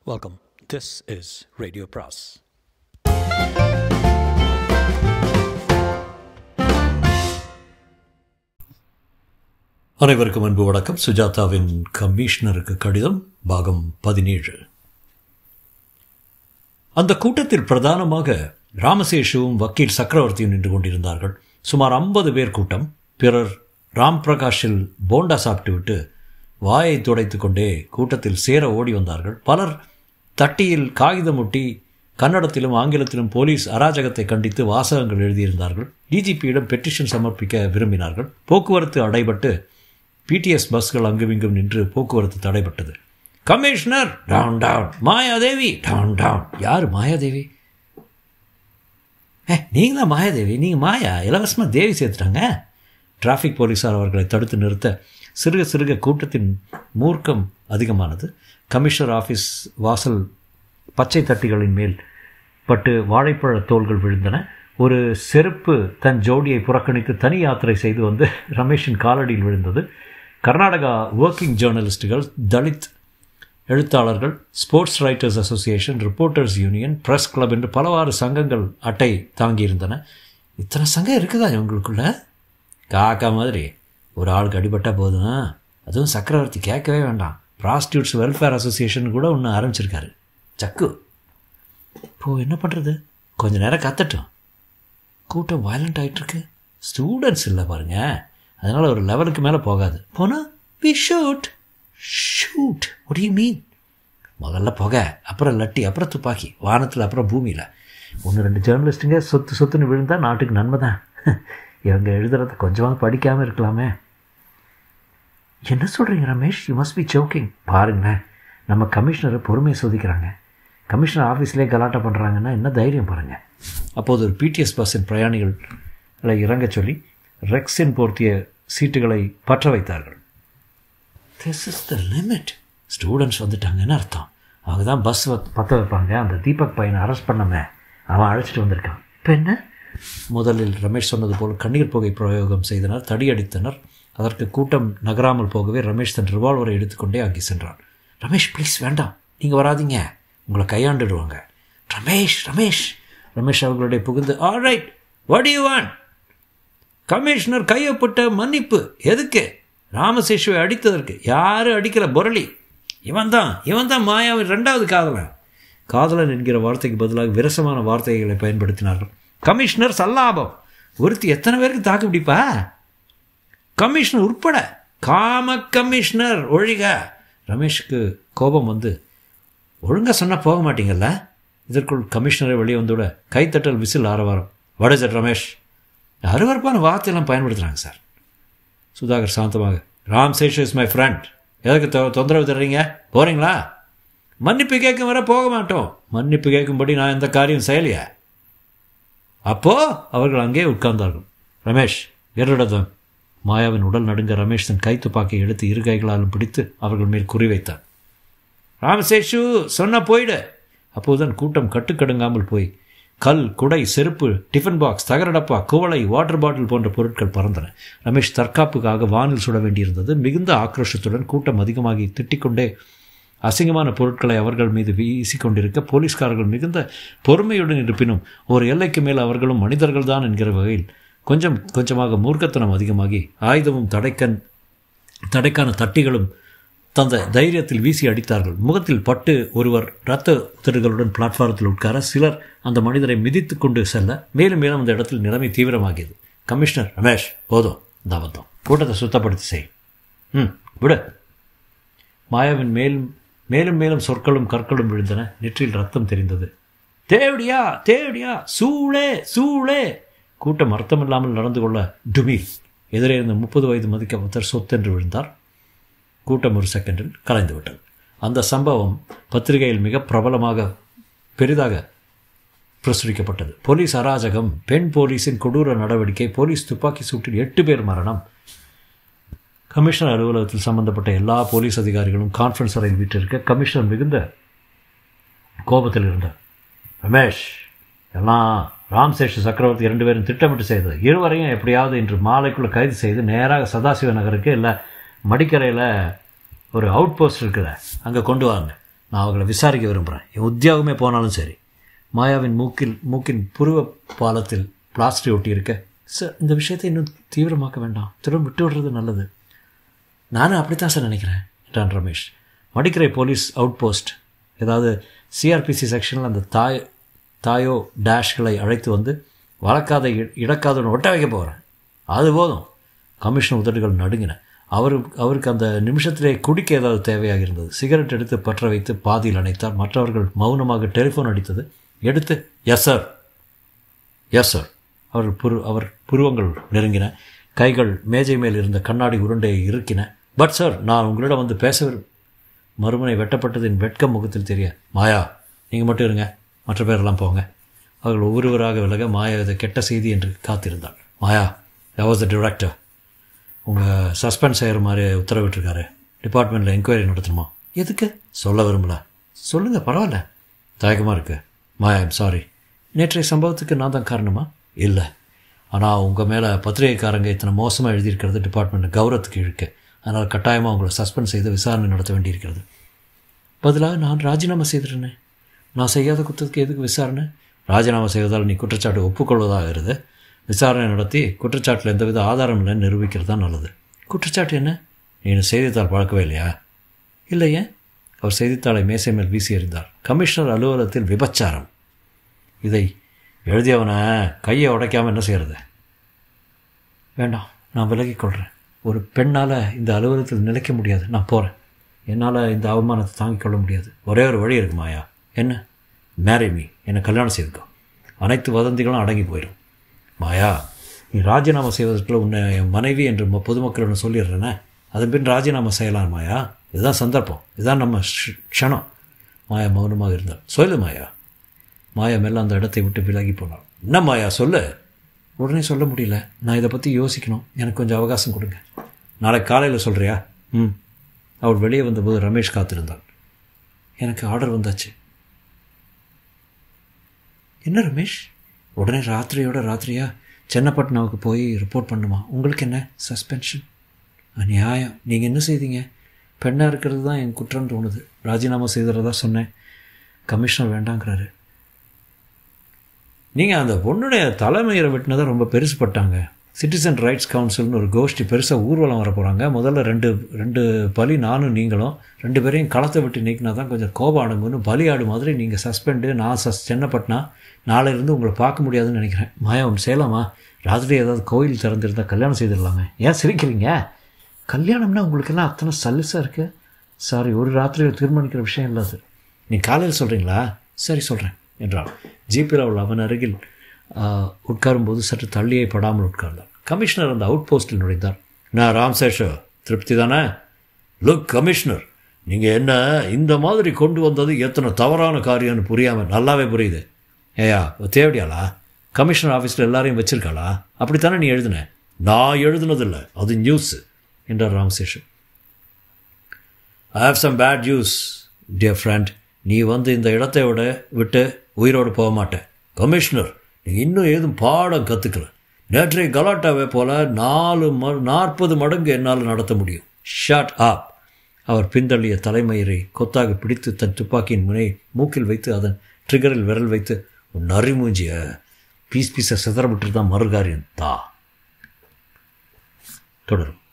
Welcome. This is Radio Pras. அனைவருக்கும் அன்பு வணக்கம் சுஜாதாவின் கமிஷனருக்கு கடிதம் பாகம் பதினேழு அந்த கூட்டத்தில் பிரதானமாக ராமசேஷுவும் வக்கீல் சக்கரவர்த்தியும் நின்று கொண்டிருந்தார்கள் சுமார் ஐம்பது பேர் கூட்டம் பிறர் ராம் பிரகாஷில் போண்டா சாப்பிட்டுவிட்டு வாயை துடைத்து கொண்டே கூட்டத்தில் சேர ஓடி வந்தார்கள் பலர் தட்டியில் காகிதம் ஒட்டி கன்னடத்திலும் ஆங்கிலத்திலும் போலீஸ் அராஜகத்தை கண்டித்து வாசகங்கள் எழுதியிருந்தார்கள் டிஜிபியிடம் பெட்டிஷன் சமர்ப்பிக்க விரும்பினார்கள் போக்குவரத்து அடைபட்டு பிடிஎஸ் பஸ்கள் அங்குமிங்கும் நின்று போக்குவரத்து தடைப்பட்டது commissioner down down Mayadevi down down யார் மாயாதேவி ஏ நீங்களா மாயாதேவி நீங்கள் மாயா இலவசமாக தேவி சேர்த்துட்டாங்க டிராஃபிக் போலீஸார் அவர்களை தடுத்து நிறுத்த சிறுக சிறுக கூட்டத்தின் மூர்க்கம் அதிகமானது கமிஷனர் ஆஃபீஸ் வாசல் பச்சை தட்டிகளின் மேல் பட்டு வாழைப்பழ தோள்கள் விழுந்தன ஒரு செருப்பு தன் ஜோடியை புறக்கணித்து தனி யாத்திரை செய்து வந்து ரமேஷின் காலடியில் விழுந்தது கர்நாடகா ஒர்க்கிங் ஜேர்னலிஸ்டுகள் தலித் எழுத்தாளர்கள் sports writers association reporters union press club என்று பலவாறு சங்கங்கள் அட்டை தாங்கியிருந்தன இத்தனை சங்கம் இருக்குதா இவங்களுக்குள்ள காக்கா மாதிரி ஒரு ஆளுக்கு அடிபட்டால் போதும் அதுவும் சக்கரவர்த்தி கேட்கவே வேண்டாம் ப்ராஸ்டியூட்ஸ் வெல்ஃபேர் அசோசியேஷன் கூட ஒன்று ஆரம்பிச்சிருக்காரு சக்கு இப்போது என்ன பண்ணுறது கொஞ்ச நேரம் கத்தட்டும் கூட்டம் வயலண்ட் ஆகிட்டுருக்கு ஸ்டூடெண்ட்ஸ் இல்லை பாருங்கள் அதனால் ஒரு லெவலுக்கு மேலே போகாது போனால் we should should what you mean முதல்ல புகை அப்புறம் லட்டி அப்புறம் துப்பாக்கி வானத்தில் அப்புறம் பூமியில் ஒன்று ரெண்டு ஜேர்னலிஸ்ட்டுங்க சொத்து சொத்துன்னு விழுந்தால் நாட்டுக்கு நன்மை தான் இவங்க எழுதுறத கொஞ்சமாக படிக்காமல் இருக்கலாமே என்ன சொல்கிறீங்க Ramesh you must be joking பாருங்களேன் நம்ம கமிஷனரை பொறுமையை சோதிக்கிறாங்க கமிஷனர் ஆஃபீஸ்லேயே கலாட்டம் பண்ணுறாங்கன்னா என்ன தைரியம் பாருங்கள் அப்போது ஒரு பிடிஎஸ் பஸ்ஸின் பிரயாணிகளை இறங்க சொல்லி ரெக்ஸின் போர்த்திய சீட்டுகளை பற்ற வைத்தார்கள் this is the limit students வந்துட்டாங்கன்னு அர்த்தம் அவங்க தான் பஸ் பற்ற வைப்பாங்க அந்த தீபக் பையனை அரெஸ்ட் பண்ணமே அவன் அழைச்சிட்டு வந்திருக்கான் இப்போ என்ன முதலில் ரமேஷ் சொன்னது போல் கண்ணீர் புகை பிரயோகம் செய்தனர் தடியடித்தனர் அதற்கு கூட்டம் நகராமல் போகவே ரமேஷ் தன் ரிவால்வரை எடுத்துக்கொண்டே அங்கே சென்றான் ரமேஷ் ப்ளீஸ் வேண்டாம் நீங்கள் வராதிங்க உங்களை கையாண்டுடுவாங்க ரமேஷ் ரமேஷ் ரமேஷ் அவர்களுடைய புகுந்து all right what you want commissioner கையப்பட்ட மன்னிப்பு எதுக்கு ராமசேஷுவை அடித்ததற்கு யாரும் அடிக்கல பொரளி இவன் தான் இவன் தான் மாயாவின் ரெண்டாவது காதலன் காதலன் என்கிற வார்த்தைக்கு பதிலாக விரசமான வார்த்தைகளை பயன்படுத்தினார்கள் கமிஷனர் சல்லாபம் ஒருத்தி எத்தனை பேருக்கு தாக்கு பிடிப்பா கமிஷனர் உட்பட காம கமிஷனர் ஒழிக ரமேஷுக்கு கோபம் வந்து ஒழுங்காக சொன்னால் போக மாட்டீங்கல்ல இதற்குள் கமிஷனரை வெளியே வந்தோட கைத்தட்டல் விசில் ஆரவாரம் வட சார் ரமேஷ் அருவறுப்பான வார்த்தையெல்லாம் பயன்படுத்துகிறாங்க சார் சுதாகர் சாந்தமாக Ramsesh is my friend எதுக்கு தொ தொந்தரவு தர்றீங்க போகிறீங்களா மன்னிப்பு கேட்கும் வர போக மாட்டோம் மன்னிப்பு கேட்கும்படி நான் எந்த காரியம் செய்யலையே அப்போ அவர்கள் அங்கே உட்கார்ந்தார்கள் ரமேஷ் எருடதம் மாயாவின் உடல் நடுங்க ரமேஷ் தன் கை துப்பாக்கியை எடுத்து இரு கைகளாலும் பிடித்து அவர்கள் மேல் குறிவைத்தான் ராமசேஷு சொன்ன போயிடு அப்போதுதான் கூட்டம் கட்டுக்கடுங்காமல் போய் கல் குடை செருப்பு டிஃபன் பாக்ஸ் தகரடப்பா குவளை வாட்டர் பாட்டில் போன்ற பொருட்கள் பறந்தன ரமேஷ் தற்காப்புக்காக வானில் சுட வேண்டியிருந்தது மிகுந்த ஆக்ரோஷத்துடன் கூட்டம் அதிகமாகி திட்டிக்கொண்டே அசிங்கமான பொருட்களை அவர்கள் மீது வீசிக்கொண்டிருக்க போலீஸ்காரர்கள் மிகுந்த பொறுமையுடன் இருப்பினும் ஒரு எல்லைக்கு மேல் அவர்களும் மனிதர்கள்தான் என்கிற வகையில் கொஞ்சம் கொஞ்சமாக மூர்க்கத்தனம் அதிகமாகி ஆயுதமும் தடைக்கன் தடைக்கான தட்டிகளும் தந்த தைரியத்தில் வீசி அடித்தார்கள் முகத்தில் பட்டு ஒருவர் இரத்த உதடுகளுடன் பிளாட்ஃபாரத்தில் உட்கார சிலர் அந்த மனிதரை மிதித்து கொண்டு செல்ல மேலும் மேலும் அந்த இடத்தில் நிலைமை தீவிரமாகியது கமிஷனர் ரமேஷ் போதும் இந்த அபத்தம் கூட்டத்தை சுத்தப்படுத்தி செய் ம் விடு மாயாவின் மேலும் மேலும் மேலும் சொற்களும் கற்களும் விழுந்தன நெற்றியில் ரத்தம் தெரிந்தது தேவடியா தேவடியா சூளே சூளே கூட்டம் அர்த்தமில்லாமல் நடந்து கொள்ள டுமீல் எதிரே இருந்த முப்பது வயது மதிக்கப்பட்டர் சொத்தென்று விழுந்தார் கூட்டம் ஒரு செகண்டில் கலைந்து விட்டது அந்த சம்பவம் பத்திரிகையில் மிக பிரபலமாக பெரிதாக பிரசுரிக்கப்பட்டது போலீஸ் அராஜகம் பெண் போலீஸின் கொடூர நடவடிக்கை போலீஸ் துப்பாக்கி சூட்டில் எட்டு பேர் மரணம் கமிஷனர் அலுவலகத்தில் சம்பந்தப்பட்ட எல்லா போலீஸ் அதிகாரிகளும் கான்ஃபரன்ஸ் அறையில் வீட்டிருக்க கமிஷனர் மிகுந்த கோபத்தில் இருந்தார் ரமேஷ் எல்லாம் ராம்சேஷ் சக்கரவர்த்தி இரண்டு பேரும் திட்டமிட்டு செய்தது இருவரையும் எப்படியாவது இன்று மாலைக்குள்ளே கைது செய்து நேராக சதாசிவ நகருக்கு இல்லை மடிக்கரையில் ஒரு அவுட் போஸ்ட் இருக்குத அங்கே கொண்டு வாங்க நான் அவங்கள விசாரிக்க விரும்புகிறேன் என் உத்தியோகமே போனாலும் சரி மாயாவின் மூக்கில் மூக்கின் புருவ பாலத்தில் பிளாஸ்டர் ஒட்டி இருக்க சார் இந்த விஷயத்தை இன்னும் தீவிரமாக்க வேண்டாம் திரும்ப விட்டு விடுறது நல்லது நானும் அப்படித்தான் சார் நினைக்கிறேன் என்றான் Ramesh Madikkarai police outpost ஏதாவது சிஆர்பிசி செக்ஷனில் அந்த தாய் தாயோ டேஷ்களை அழைத்து வந்து வளர்க்காத இ- இடக்காதவனை ஒட்ட வைக்க போகிறேன் அது போதும் கமிஷனர் உதடுகள் நடுங்கின அவர் அவருக்கு அந்த நிமிஷத்திலே குடிக்க ஏதாவது தேவையாக இருந்தது சிகரெட் எடுத்து பற்ற வைத்து பாதியில் அணைத்தார் மற்றவர்கள் மௌனமாக டெலிஃபோன் அடித்தது எடுத்து எஸ் சார் எஸ் சார் அவர் புரு அவர் புருவங்கள் நெருங்கின கைகள் மேஜை மேல் இருந்த கண்ணாடி உருண்டையை இறுக்கின பட் சார் நான் உங்களிடம் வந்து பேச விரும்- மறுமுனை வெட்டப்பட்டதின் வெட்கம் முகத்தில் தெரிய மாயா நீங்கள் மட்டும் இருங்க மற்ற பேரெல்லாம் போங்க அவர்கள் ஒவ்வொருவராக விலக மாயா இதை கெட்ட செய்தி என்று காத்திருந்தாள் மாயா வாஸ் த டிரெக்டர் உங்கள் சஸ்பெண்ட் செய்கிற மாதிரி உத்தரவிட்டிருக்காரு டிபார்ட்மெண்ட்டில் என்கொயரி நடத்தணுமா எதுக்கு சொல்ல விரும்பல சொல்லுங்கள் பரவாயில்ல தயக்கமாக இருக்கு மாயா ஐம் சாரி நேற்றைய சம்பவத்துக்கு நான் தான் காரணமா இல்லை ஆனால் உங்கள் மேலே பத்திரிகைக்காரங்க இத்தனை மோசமாக எழுதியிருக்கிறது டிபார்ட்மெண்ட் கௌரவத்துக்கு இழுக்கு அதனால் கட்டாயமாக உங்களை சஸ்பெண்ட் செய்து விசாரணை நடத்த வேண்டியிருக்கிறது பதிலாக நான் ராஜினாமா செய்திருந்தேன் நான் செய்யாத குற்றத்துக்கு எதுக்கு விசாரணை ராஜினாமா செய்வதால் நீ குற்றச்சாட்டு ஒப்புக்கொள்வதாக இருது விசாரணை நடத்தி குற்றச்சாட்டில் எந்தவித ஆதாரம் இல்லைன்னு நிரூபிக்கிறது தான் நல்லது குற்றச்சாட்டு என்ன நீ செய்தித்தாள் பழக்கவே இல்லையா இல்லையே அவர் செய்தித்தாளை மேசை மேல் வீசி எறிந்தார் கமிஷனர் அலுவலகத்தில் விபச்சாரம் இதை எழுதியவனை கையை உடைக்காமல் என்ன செய்கிறது வேண்டாம் நான் விலகிக் கொள்கிறேன் ஒரு பெண்ணால் இந்த அலுவலகத்தில் நிலைக்க முடியாது நான் போகிறேன் என்னால் இந்த அவமானத்தை தாங்கிக் கொள்ள முடியாது ஒரே ஒரு வழி இருக்கு மாயா என்ன மேரி மீ என்னை கல்யாணம் செய்துக்கோ அனைத்து வதந்திகளும் அடங்கி போயிடும் மாயா நீ ராஜினாமா செய்வதற்குள்ள உன்னை என் மனைவி என்று ம- பொதுமக்களிடம் சொல்லிடுறேனே அதன் பின் ராஜினாமா செய்யலாம் மாயா இதுதான் சந்தர்ப்பம் இதுதான் நம்ம ஷ்- க்ஷணம் மாயா மௌனமாக இருந்தாள் சொல்லு மாயா மாயா மெல்ல அந்த இடத்தை விட்டு விலகி போனாள் என்ன மாயா சொல்லு உடனே சொல்ல முடியல நான் இதை பற்றி யோசிக்கணும் எனக்கு கொஞ்சம் அவகாசம் கொடுங்க நாளைக்கு காலையில் சொல்கிறியா ம் அவள் வெளியே வந்தபோது ரமேஷ் காத்திருந்தான் எனக்கு ஆர்டர் வந்தாச்சு என்ன ரமேஷ் உடனே ராத்திரியோட ராத்திரியா சென்னப்பட்டினாவுக்கு போய் ரிப்போர்ட் பண்ணுமா உங்களுக்கு என்ன சஸ்பென்ஷன் நியாயம் நீங்கள் என்ன செய்தீங்க பெண்ணாக இருக்கிறது தான் என் குற்றம் தோணுது ராஜினாமா செய்துறதா சொன்னேன் கமிஷனர் வேண்டாங்கிறாரு நீங்கள் அந்த பொண்ணுடைய தலைமையை வெட்டினதை ரொம்ப பெருசுப்பட்டாங்க சிட்டிசன் ரைட்ஸ் கவுன்சில்னு ஒரு கோஷ்டி பெருசாக ஊர்வலம் வர போகிறாங்க முதல்ல ரெண்டு ரெண்டு பலி நானும் நீங்களும் ரெண்டு பேரையும் களத்தை விட்டு நீக்கினா தான் கொஞ்சம் கோபம் அடங்குன்னு பலி ஆடு மாதிரி நீங்கள் சஸ்பெண்டு நான் சஸ் சென்னப்பட்டினா நாளையிலேருந்து உங்களை பார்க்க முடியாதுன்னு நினைக்கிறேன் மாயா ஒன்று செய்யலாமா ராத்திரி ஏதாவது கோயில் திறந்திருந்தா கல்யாணம் செய்திடலாமே ஏன் சிரிக்கிறீங்க கல்யாணம்னா உங்களுக்கெல்லாம் அத்தனை சல்லுசாக இருக்கு சாரி ஒரு ராத்திரியில் தீர்மானிக்கிற விஷயம் இல்லை அது நீ காலையில் சொல்கிறீங்களா சரி சொல்கிறேன் என்றாள் ஜீப்பில் அவள் அவன் அருகில் ஆ, உட்காரும்போது சற்று தள்ளியே படாமல் உட்கார்ந்தாள் கமிஷனர் அந்த அவுட் போஸ்டில் நுழைந்தார் நான் ராம்சேஷோ திருப்தி தானே லுக் கமிஷனர் நீங்கள் என்ன இந்த மாதிரி கொண்டு வந்தது எத்தனை தவறான காரியம்னு புரியாமல் நல்லாவே புரியுது ஏயா தேவடியாளா கமிஷனர் ஆஃபீஸில் எல்லாரையும் வச்சிருக்காளா அப்படித்தானே நீ எழுதின நான் எழுதுனதில்லை அது நியூஸ் என்றார் Ramaseshan I have some bad news dear friend நீ வந்து இந்த இடத்தை விட விட்டு உயிரோடு போக மாட்டேன் கமிஷனர் நீ இன்னும் ஏதும் பாடம் கற்றுக்கல நேற்றைய கலாட்டாவை போல நாலு ம நாற்பது மடங்கு என்னால் நடத்த முடியும் ஷாட் அப் அவர் பின்தள்ளிய தலைமயிரை கொத்தாக பிடித்து தன் துப்பாக்கியின் முனையை மூக்கில் வைத்து அதன் ட்ரிகரில் விரல் வைத்து உன் நரிமூஞ்சிய பீஸ் பீஸை சிதற விட்டு தான் மறுகாரியம் தா தொடரும்